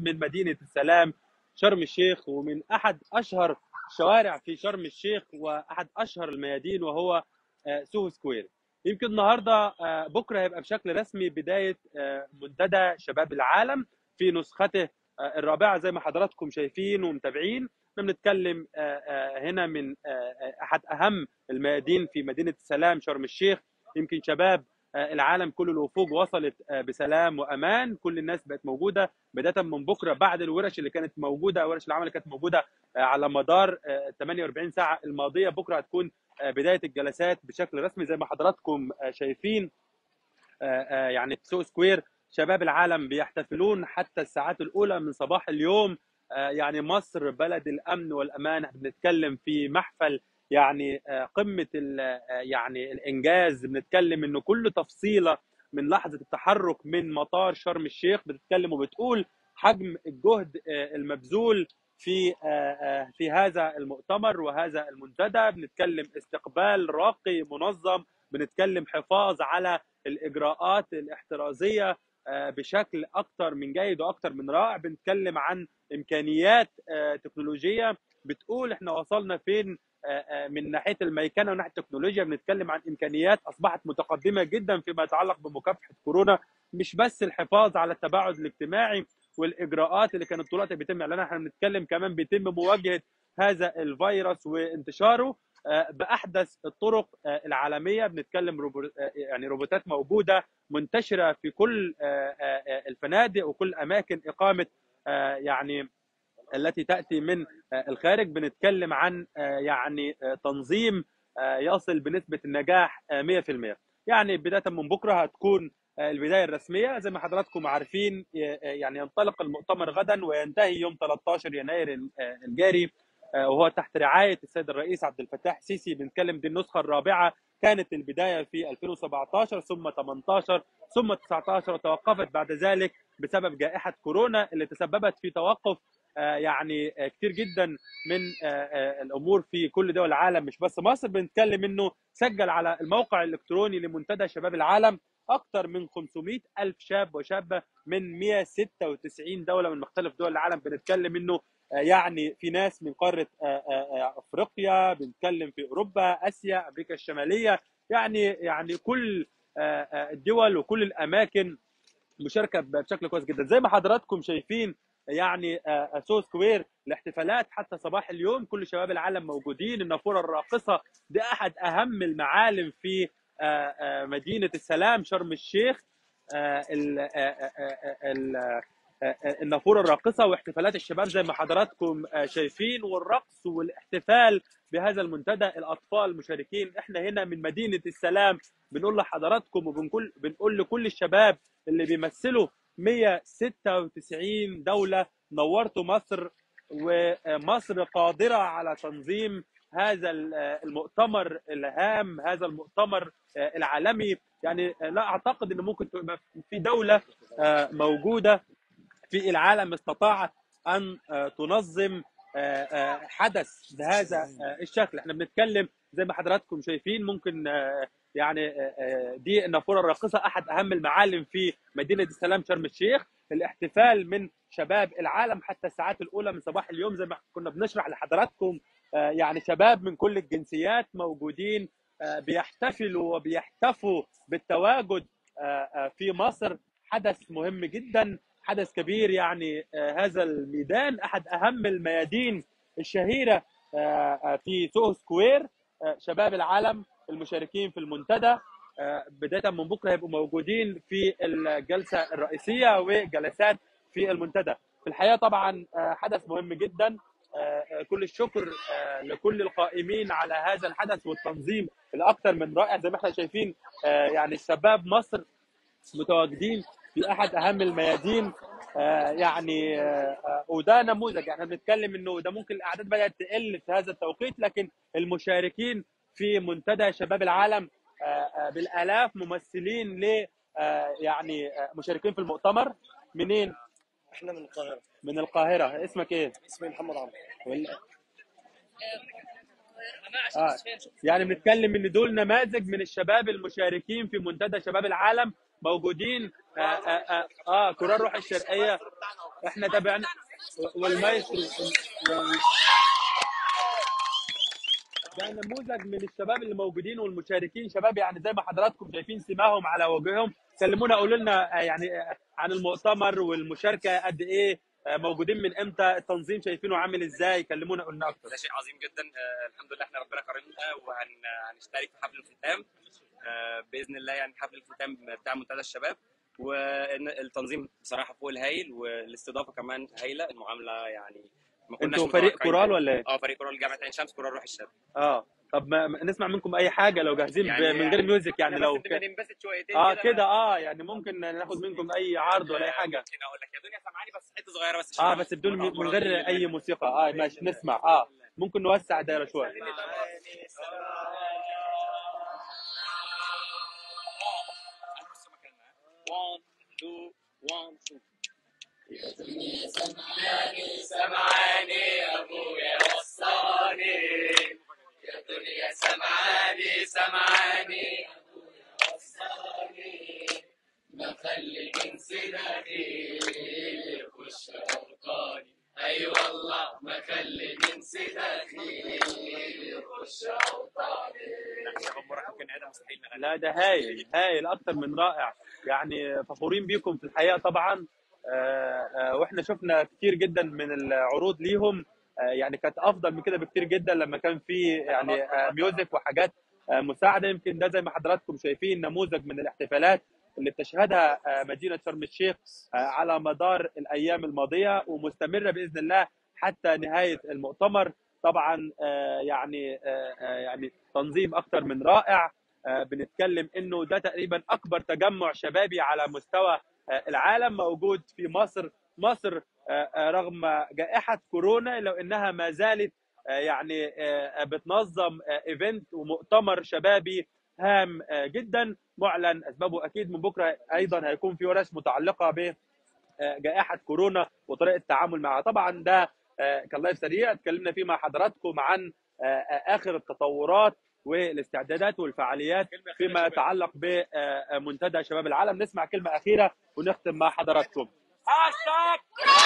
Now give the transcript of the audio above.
من مدينه السلام شرم الشيخ ومن احد اشهر الشوارع في شرم الشيخ واحد اشهر الميادين وهو آه، سوهو سكوير يمكن النهارده آه، بكره هيبقى بشكل رسمي بدايه آه، منتدى شباب العالم في نسخته آه، الرابعه زي ما حضراتكم شايفين ومتابعين احنا بنتكلم آه، آه، هنا من آه، آه، احد اهم الميادين في مدينه السلام شرم الشيخ يمكن شباب آه، العالم كل الوفود وصلت آه، بسلام وامان كل الناس بقت موجوده بدايه من بكره بعد الورش اللي كانت موجوده ورش العمل اللي كانت موجوده آه، على مدار آه، 48 ساعه الماضيه بكره هتكون آه، بدايه الجلسات بشكل رسمي زي ما حضراتكم آه، شايفين آه، آه، يعني في سوق سكوير شباب العالم بيحتفلون حتى الساعات الاولى من صباح اليوم آه، يعني مصر بلد الامن والامان احنا بنتكلم في محفل يعني آه، قمه ال- آه، يعني الانجاز بنتكلم انه كل تفصيله من لحظه التحرك من مطار شرم الشيخ بتتكلم وبتقول حجم الجهد آه، المبذول في آه، آه، في هذا المؤتمر وهذا المنتدى بنتكلم استقبال راقي منظم بنتكلم حفاظ على الاجراءات الاحترازيه آه، بشكل اكثر من جيد واكثر من رائع بنتكلم عن امكانيات آه، تكنولوجيه بتقول احنا وصلنا فين آه، آه، من ناحيه الميكنه وناحيه التكنولوجيا بنتكلم عن امكانيات اصبحت متقدمه جدا فيما يتعلق بمكافحه كورونا مش بس الحفاظ على التباعد الاجتماعي والاجراءات اللي كانت طول الوقت بيتم اعلانها احنا بنتكلم كمان بيتم مواجهه هذا الفيروس وانتشاره آه، باحدث الطرق آه، العالميه بنتكلم روبو- آه، يعني روبوتات موجوده منتشره في كل آه، آه، آه، الفنادق وكل اماكن اقامه آه، يعني التي تاتي من آه، الخارج بنتكلم عن آه، يعني آه، تنظيم آه، يصل بنسبه النجاح آه، 100% يعني بدايه من بكره هتكون آه، البدايه الرسميه زي ما حضراتكم عارفين آه، آه، يعني ينطلق المؤتمر غدا وينتهي يوم 13 يناير آه، الجاري آه، وهو تحت رعايه السيد الرئيس عبد الفتاح السيسي بنتكلم دي النسخه الرابعه كانت البدايه في 2017 ثم 18 ثم 19 وتوقفت بعد ذلك بسبب جائحه كورونا اللي تسببت في توقف آه، يعني آه، كتير جدا من آه، آه، الامور في كل دول العالم مش بس مصر بنتكلم انه سجل على الموقع الالكتروني لمنتدى شباب العالم اكثر من 500 الف شاب وشابه من 196 دوله من مختلف دول العالم بنتكلم انه آه، يعني في ناس من قاره آه، آه، آه، افريقيا بنتكلم في اوروبا اسيا امريكا الشماليه يعني يعني كل آه، آه، الدول وكل الاماكن مشاركه بشكل كويس جدا زي ما حضراتكم شايفين يعني آه، سو سكوير الاحتفالات حتى صباح اليوم كل شباب العالم موجودين النافوره الراقصه دي احد اهم المعالم في آه، آه، مدينه السلام شرم الشيخ آه، ال- آه، آه، آه، ال- آه، آه، النافوره الراقصه واحتفالات الشباب زي ما حضراتكم آه، شايفين والرقص والاحتفال بهذا المنتدى الاطفال المشاركين احنا هنا من مدينه السلام بنقول لحضراتكم وبنقول بنقول لكل الشباب اللي بيمثلوا 196 دوله نورتوا مصر ومصر قادره على تنظيم هذا المؤتمر الهام هذا المؤتمر العالمي يعني لا اعتقد ان ممكن تبقى في دوله موجوده في العالم استطاعت ان تنظم حدث بهذا الشكل احنا بنتكلم زي ما حضراتكم شايفين ممكن يعني دي النافوره الراقصه احد اهم المعالم في مدينه السلام شرم الشيخ الاحتفال من شباب العالم حتى الساعات الاولى من صباح اليوم زي ما كنا بنشرح لحضراتكم يعني شباب من كل الجنسيات موجودين بيحتفلوا وبيحتفوا بالتواجد في مصر حدث مهم جدا حدث كبير يعني هذا الميدان احد اهم الميادين الشهيره في سوهو سكوير شباب العالم المشاركين في المنتدى بدايه من بكره هيبقوا موجودين في الجلسه الرئيسيه وجلسات في المنتدى في الحقيقه طبعا حدث مهم جدا كل الشكر لكل القائمين على هذا الحدث والتنظيم الاكثر من رائع زي ما احنا شايفين يعني شباب مصر متواجدين في احد اهم الميادين يعني وده نموذج احنا بنتكلم انه ده ممكن الاعداد بدات تقل في هذا التوقيت لكن المشاركين في منتدى شباب العالم بالالاف ممثلين ل يعني مشاركين في المؤتمر منين؟ احنا من القاهره من القاهره اسمك ايه؟ اسمي محمد عمرو ولا آه. يعني بنتكلم ان دول نماذج من الشباب المشاركين في منتدى شباب العالم موجودين اه, آه, آه, آه كورال روح الشرقيه احنا تابعنا والمايسترو وال- ده نموذج من الشباب اللي موجودين والمشاركين شباب يعني زي ما حضراتكم شايفين سماهم على وجوههم كلمونا قولوا لنا آه، يعني آه، عن المؤتمر والمشاركه قد ايه آه، موجودين من امتى التنظيم شايفينه عامل ازاي كلمونا قلنا اكتر ده شيء عظيم جدا آه، الحمد لله احنا ربنا كرمنا وهنشترك في حفل الختام آه، باذن الله يعني حفل الختام بتاع منتدى الشباب والتنظيم بصراحه فوق الهايل والاستضافه كمان هايله المعامله يعني ما كناش انتوا فريق متوقعين كورال كده. ولا ايه؟ اه فريق كورال جامعه عين شمس كورال روح الشباب اه طب ما ما- نسمع منكم اي حاجه لو جاهزين يعني- ب- من غير ميوزك يعني إحنا لو بس بنبقى ننبسط شويتين اه كده اه يعني ممكن ناخد منكم اي عرض ولا اي آه، حاجه ممكن اقول لك يا دنيا سامعاني بس حته صغيره بس اه بس بدون من غير اي موسيقى اه ماشي نسمع اه ممكن نوسع الدايره شويه One, two, one, two. سمعاني ابويا وصاني يا دنيا سمعاني سمعاني ابويا وصاني ما خلي جنس داخلي يخش اوطاني اي والله ما خلي جنس داخلي يخش اوطاني شباب مراهق كان ادم مستحيل نغني لا ده هايل هايل اكتر من رائع يعني فخورين بيكم في الحقيقه طبعا آه، آه، واحنا شفنا كتير جدا من العروض ليهم آه، يعني كانت افضل من كده بكتير جدا لما كان في يعني آه، ميوزك وحاجات آه، مساعده يمكن ده زي ما حضراتكم شايفين نموذج من الاحتفالات اللي بتشهدها آه، مدينه شرم الشيخ آه، على مدار الايام الماضيه ومستمره باذن الله حتى نهايه المؤتمر طبعا آه، يعني آه، آه، يعني تنظيم اكتر من رائع آه، بنتكلم انه ده تقريبا اكبر تجمع شبابي على مستوى آه، العالم موجود في مصر مصر آه، آه، رغم جائحه كورونا لو انها ما زالت آه، يعني آه، بتنظم آه، ايفنت ومؤتمر شبابي هام آه، جدا معلن اسبابه اكيد من بكره ايضا هيكون في ورش متعلقه ب آه، جائحه كورونا وطريقه التعامل معها طبعا ده آه، كان لايف سريع اتكلمنا فيه مع حضراتكم عن آه، آه، اخر التطورات والاستعدادات والفعاليات فيما يتعلق بمنتدى شباب العالم نسمع كلمه اخيره ونختم مع حضراتكم هاشتاج